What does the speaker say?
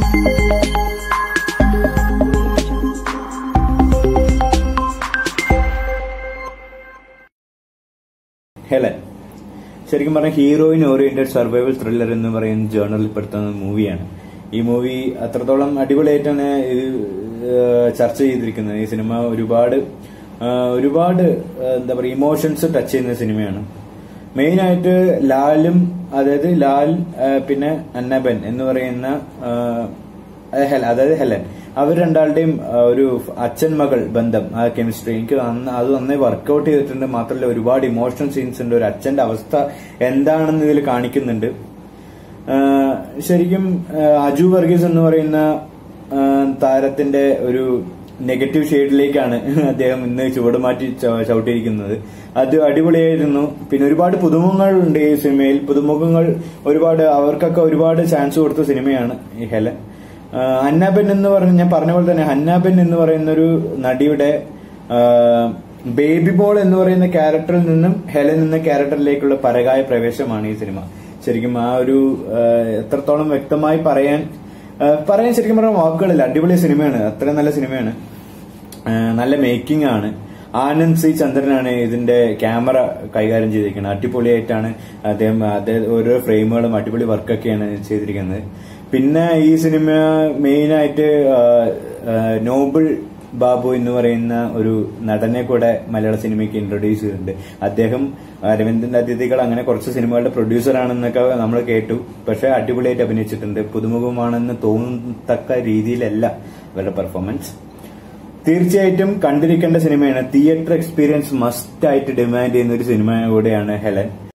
Helen ശരിക്കും പറഞ്ഞ heroine oriented survival thriller എന്ന് പറയുന്ന ജേർണലിൽ പെടുത്തുന്ന മൂവിയാണ് ഈ മൂവി അത്രത്തോളം അടിപൊളിയായിട്ടാണ് ഇത് ഏഹ്, ചർച്ച ചെയ്തിരിക്കുന്നത് ഈ സിനിമ ഒരുപാട് ഏഹ്, ഒരുപാട് ഏഹ്, എന്താ പറയുക ഇമോഷൻസ് ടച്ച് ചെയ്യുന്ന സിനിമയാണ് മെയിൻ ആയിട്ട് ലാലും അതായത് ലാൽ ഏഹ്, പിന്നെ അന്നബൻ എന്ന് പറയുന്ന ഏഹ്, അത് ഹെല- അതായത് ഹെലൻ അവർ രണ്ടാളുടെയും ആ, ഒരു അച്ഛൻ മകൾ ബന്ധം ആ കെമിസ്ട്രി എനിക്ക് നന്ന- അത് നന്നായി വർക്കൗട്ട് ചെയ്തിട്ടുണ്ട് മാത്രമല്ല ഒരുപാട് ഇമോഷണൽ സീൻസ് ഉണ്ട് ഒരു അച്ഛന്റെ അവസ്ഥ എന്താണെന്ന് ഇതിൽ കാണിക്കുന്നുണ്ട് ആ, ശരിക്കും ആ, അജു വർഗീസ് എന്ന് പറയുന്ന ആ, താരത്തിന്റെ ഒരു നെഗറ്റീവ് ഷെയ്ഡിലേക്കാണ് അദ്ദേഹം ഇന്ന് ചുവടുമാറ്റി ച- ചവിട്ടിയിരിക്കുന്നത് അത് അടിപൊളിയായിരുന്നു പിന്നെ ഒരുപാട് പുതുമുഖങ്ങൾ ഉണ്ട് ഈ സിനിമയിൽ പുതുമുഖങ്ങൾ ഒരുപാട് അവർക്കൊക്കെ ഒരുപാട് ചാൻസ് കൊടുത്ത സിനിമയാണ് ഈ ഹെലൻ ആ, അന്നാബെൻ എന്ന് പറഞ്ഞ ഞാൻ പറഞ്ഞ പോലെ തന്നെ അന്നാബെൻ എന്ന് പറയുന്ന ഒരു നടിയുടെ ആ, ബേബി ബോൾ എന്ന് പറയുന്ന ക്യാരക്ടറിൽ നിന്നും ഹെലൻ എന്ന ക്യാരക്ടറിലേക്കുള്ള പരകായ പ്രവേശമാണ് ഈ സിനിമ ശരിക്കും ആ ഒരു ആ, എത്രത്തോളം വ്യക്തമായി പറയാൻ ആ, പറയാൻ ശരിക്കും പറഞ്ഞ വാക്കുകളില്ല അടിപൊളി സിനിമയാണ് അത്രയും നല്ല സിനിമയാണ് ആ, നല്ല മേക്കിംഗ് ആണ് ആനന്ദ് സി ചന്ദ്രനാണ് ഇതിന്റെ ക്യാമറ കൈകാര്യം ചെയ്തിരിക്കുന്നത് അടിപൊളിയായിട്ടാണ് അദ്ദേഹം അദ്ദേഹം ഓരോ ഫ്രെയിമുകളും അടിപൊളി വർക്കൊക്കെയാണ് ചെയ്തിരിക്കുന്നത് പിന്നെ ഈ സിനിമ മെയിൻ ആയിട്ട് ആ, ആ, നോബിൾ ബാബു എന്ന് പറയുന്ന ഒരു നടനെ കൂടെ മലയാള സിനിമയ്ക്ക് ഇൻട്രൊഡ്യൂസ് ചെയ്തിട്ടുണ്ട് അദ്ദേഹം അരവിന്ദന്റെ അതിഥികൾ അങ്ങനെ കുറച്ച് സിനിമകളുടെ പ്രൊഡ്യൂസർ ആണെന്നൊക്കെ നമ്മൾ കേട്ടു പക്ഷെ അടിപൊളിയായിട്ട് അഭിനയിച്ചിട്ടുണ്ട് പുതുമുഖമാണെന്ന് തോന്നത്തക്ക രീതിയിലല്ല അവരുടെ പെർഫോമൻസ് തീർച്ചയായിട്ടും കണ്ടിരിക്കേണ്ട സിനിമയാണ് തിയേറ്റർ എക്സ്പീരിയൻസ് മസ്റ്റ് ആയിട്ട് ഡിമാൻഡ് ചെയ്യുന്ന ഒരു സിനിമ കൂടെയാണ് ഹെലൻ